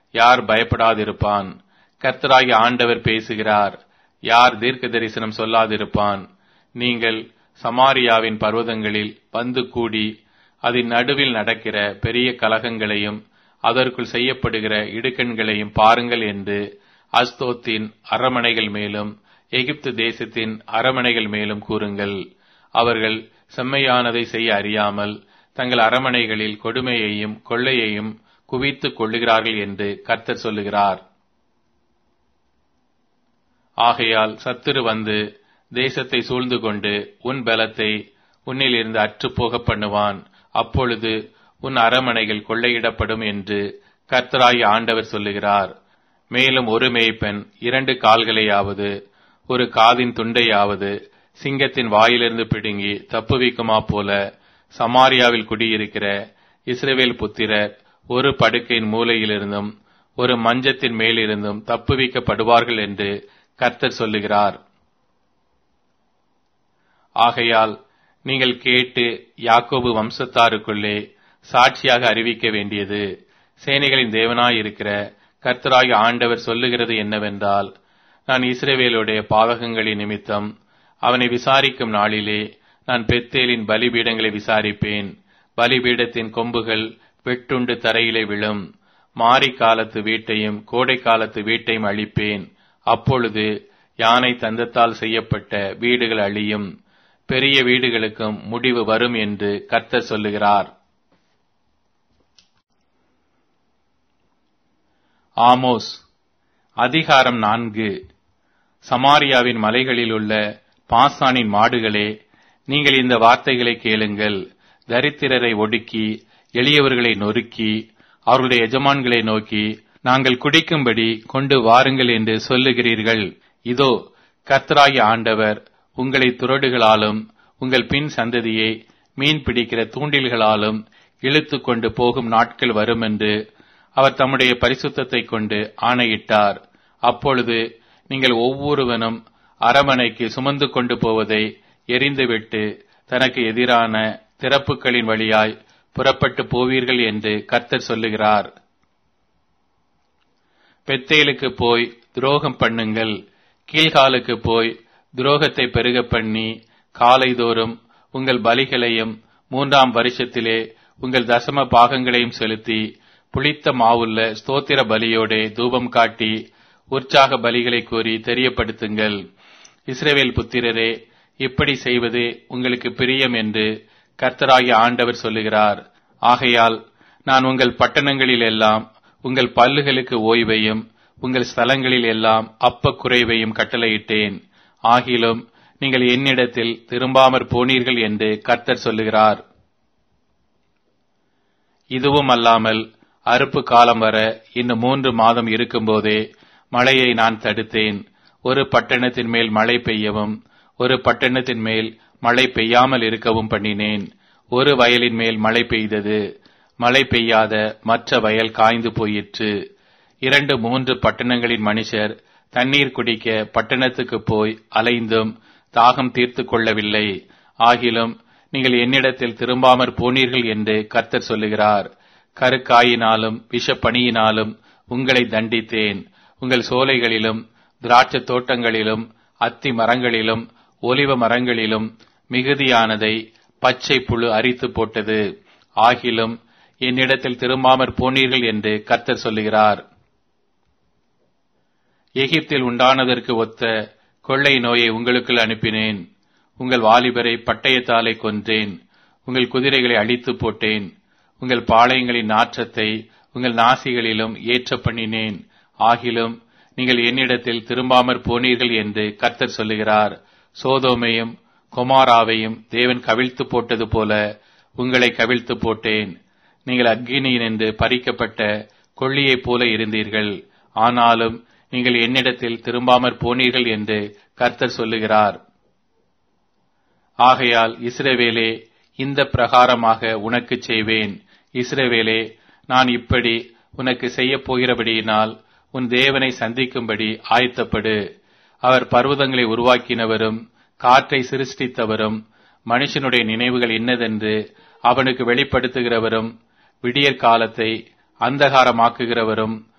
யார் பயப்படாதிருப்பான் கர்த்தராகிய ஆண்டவர் பேசுகிறார் யார் தீர்க்க தரிசனம் சொல்லாதிருப்பான் நீங்கள் சமாரியாவின் பர்வதங்களில் வந்து கூடி அதன் நடுவில் நடக்கிற பெரிய கலகங்களையும் அதற்குள் செய்யப்படுகிற இடுக்கண்களையும் பாருங்கள் என்று அஸ்தோத்தின் அரமனைகள் மேலும் எகிப்து தேசத்தின் அரமனைகள் மேலும் கூறுங்கள் அவர்கள் செம்மையானதை செய்ய அறியாமல் தங்கள் அரமனைகளில் கொடுமையையும் கொள்ளையையும் குவித்துக் கொள்ளுகிறார்கள் என்று கர்த்தர் சொல்லுகிறார் ஆகையால் சத்துரு வந்து தேசத்தை சூழ்ந்து கொண்டு உன் பலத்தை உன்னிலிருந்து அற்றுப்போக பண்ணுவான் அப்பொழுது உன் அரமனைகள் கொள்ளையிடப்படும் என்று கர்த்தராய் ஆண்டவர் சொல்லுகிறார் மேலும் ஒரு மேய்ப்பன் இரண்டு கால்களையாவது ஒரு காதின் துண்டையாவது சிங்கத்தின் வாயிலிருந்து பிடுங்கி தப்புவிக்குமா போல சமாரியாவில் குடியிருக்கிற இஸ்ரவேல் புத்திரர் ஒரு படுக்கையின் மூலையிலிருந்தும் ஒரு மஞ்சத்தின் மேலிருந்தும் தப்புவிக்கப்படுவார்கள் என்று கர்த்தர் சொல்லுகிறார் ஆகையால் நீங்கள் கேட்டு யாக்கோபு வம்சத்தாருக்குள்ளே சாட்சியாக அறிவிக்க வேண்டியது சேனைகளின் தேவனாயிருக்கிற கர்த்தராகிய ஆண்டவர் சொல்லுகிறது என்னவென்றால் நான் இஸ்ரவேலுடைய பாவகங்களின் நிமித்தம் அவனை விசாரிக்கும் நாளிலே நான் பெத்தேலின் பலிபீடங்களை விசாரிப்பேன் பலிபீடத்தின் கொம்புகள் வெட்டுண்டு தரையிலே விழும் மாரி காலத்து வீட்டையும் கோடை காலத்து வீட்டையும் அழிப்பேன் அப்பொழுது யானை தந்தத்தால் செய்யப்பட்ட வீடுகள் அழியும் பெரிய வீடுகளுக்கும் முடிவு வரும் என்று கர்த்தர் சொல்லுகிறார் ஆமோஸ் அதிகாரம் நான்கு சமாரியாவின் மலைகளில் உள்ள பாசானின் மாடுகளே நீங்கள் இந்த வார்த்தைகளை கேளுங்கள் தரித்திரரை ஒடுக்கி எளியவர்களை நொறுக்கி அவர்களுடைய எஜமான்களை நோக்கி நாங்கள் குடிக்கும்படி கொண்டு வாருங்கள் என்று சொல்லுகிறீர்கள் இதோ கர்த்தராகிய ஆண்டவர் உங்களை துரடுகளாலும் உங்கள் பின் சந்ததியை மீன் பிடிக்கிற தூண்டில்களாலும் இழுத்து கொண்டு போகும் நாட்கள் வரும் என்று அவர் தம்முடைய பரிசுத்தத்தை கொண்டு ஆணையிட்டார் அப்பொழுது நீங்கள் ஒவ்வொருவனும் அரமனைக்கு சுமந்து கொண்டு போவதை எரிந்துவிட்டு தனக்கு எதிரான திறப்புகளின் வழியாய் புறப்பட்டு போவீர்கள் என்று கர்த்தர் சொல்லுகிறார் பெத்தேலுக்கு போய் துரோகம் பண்ணுங்கள் கீழ்காலுக்கு போய் துரோகத்தை பெருக பண்ணி காலைதோறும் உங்கள் பலிகளையும் மூன்றாம் வருஷத்திலே உங்கள் தசம பாகங்களையும் செலுத்தி புளித்த மாவுள்ள ஸ்தோத்திர பலியோடே தூபம் காட்டி உற்சாக பலிகளை கூறி தெரியப்படுத்துங்கள் இஸ்ரேவேல் புத்திரரே இப்படி செய்வது உங்களுக்கு பிரியம் என்று கர்த்தராகிய ஆண்டவர் சொல்லுகிறார் ஆகையால் நான் உங்கள் பட்டணங்களில் எல்லாம் உங்கள் பல்லுகளுக்கு ஓய்வையும் உங்கள் ஸ்தலங்களில் எல்லாம் அப்ப குறைவையும் கட்டளையிட்டேன் ஆகிலும் நீங்கள் என்னிடத்தில் திரும்பாமற் போனீர்கள் என்று கர்த்தர் சொல்லுகிறார் இதுவும் அல்லாமல் அறுப்பு காலம் வர இன்னும் மூன்று மாதம் இருக்கும்போதே மழையை நான் தடுத்தேன் ஒரு பட்டணத்தின் மேல் மழை பெய்யவும் ஒரு பட்டணத்தின் மேல் மழை பெய்யாமல் இருக்கவும் பண்ணினேன் ஒரு வயலின் மேல் மழை பெய்தது மழை பெய்யாத மற்ற வயல் காய்ந்து போயிற்று இரண்டு மூன்று பட்டணங்களின் மனுஷர் தண்ணீர் குடிக்க பட்டணத்துக்கு போய் அலைந்தும் தாகம் தீர்த்து கொள்ளவில்லை ஆகிலும் நீங்கள் என்னிடத்தில் திரும்பாமற் போனீர்கள் என்று கர்த்தர் சொல்லுகிறார் கருக்காயினாலும் விஷப்பணியினாலும் உங்களை தண்டித்தேன் உங்கள் சோலைகளிலும் திராட்சை தோட்டங்களிலும் அத்தி மரங்களிலும் ஒலிவ மரங்களிலும் மிகுதியானதை பச்சை புழு அரித்து போட்டது ஆகிலும் என்னிடத்தில் திரும்பாமற் போனீர்கள் என்று கர்த்தர் சொல்லுகிறார் எகிப்தில் உண்டானதற்கு ஒத்த கொள்ளை நோயை உங்களுக்குள் அனுப்பினேன் உங்கள் வாலிபரை பட்டயத்தாலே கொன்றேன் உங்கள் குதிரைகளை அழித்து போட்டேன் உங்கள் பாளையங்களின் நாற்றத்தை உங்கள் நாசிகளிலும் ஏற்ற பண்ணினேன் ஆகிலும் நீங்கள் என்னிடத்தில் திரும்பாமற் போனீர்கள் என்று கர்த்தர் சொல்லுகிறார் சோதோமையும் கொமாராவையும் தேவன் கவிழ்த்து போட்டது போல உங்களை கவிழ்த்து போட்டேன் நீங்கள் அக்னியினின்று பறிக்கப்பட்ட கொள்ளியைப் போல இருந்தீர்கள் ஆனாலும் நீங்கள் என்னிடத்தில் திரும்பாமற் போனீர்கள் என்று கர்த்தர் சொல்லுகிறார் ஆகையால் இஸ்ரவேலே இந்த பிரகாரமாக உனக்கு செய்வேன் இஸ்ரவேலே நான் இப்படி உனக்கு செய்யப் போகிறபடியினால் உன் தேவனை சந்திக்கும்படி ஆயத்தப்படு அவர் பர்வதங்களை உருவாக்கினவரும் காற்றை சிருஷ்டித்தவரும் மனுஷனுடைய நினைவுகள் இன்னதென்று அவனுக்கு வெளிப்படுத்துகிறவரும் விடியற் காலத்தை அந்தகாரமாக்குகிறவரும்